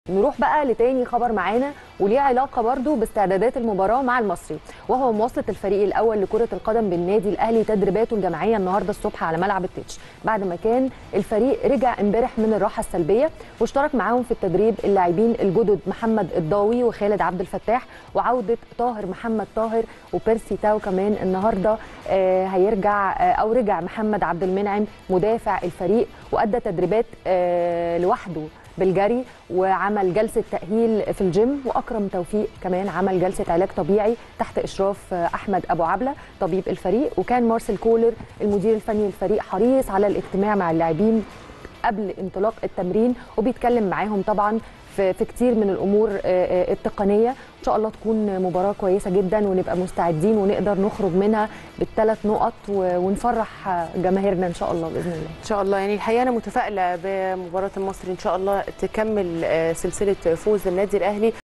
نروح بقى لتاني خبر معانا وليه علاقه برضو باستعدادات المباراه مع المصري وهو مواصله الفريق الاول لكره القدم بالنادي الاهلي تدريباته الجماعيه النهارده الصبح على ملعب التتش بعد ما كان الفريق رجع امبارح من الراحه السلبيه واشترك معاهم في التدريب اللاعبين الجدد محمد الضاوي وخالد عبد الفتاح وعوده طاهر محمد طاهر وبيرسي تاو كمان النهارده آه هيرجع آه او رجع محمد عبد المنعم مدافع الفريق وادى تدريبات آه لوحده بالجري وعمل جلسه تاهيل في الجيم واكرم توفيق كمان عمل جلسه علاج طبيعي تحت اشراف احمد ابو عبله طبيب الفريق وكان مارسيل كولر المدير الفني للفريق حريص على الاجتماع مع اللاعبين قبل انطلاق التمرين وبيتكلم معاهم طبعا في في كتير من الامور التقنيه ان شاء الله تكون مباراه كويسه جدا ونبقى مستعدين ونقدر نخرج منها بالثلاث نقط ونفرح جماهيرنا ان شاء الله باذن الله ان شاء الله يعني الحقيقه انا متفائله بمباراه المصري ان شاء الله تكمل سلسله فوز النادي الاهلي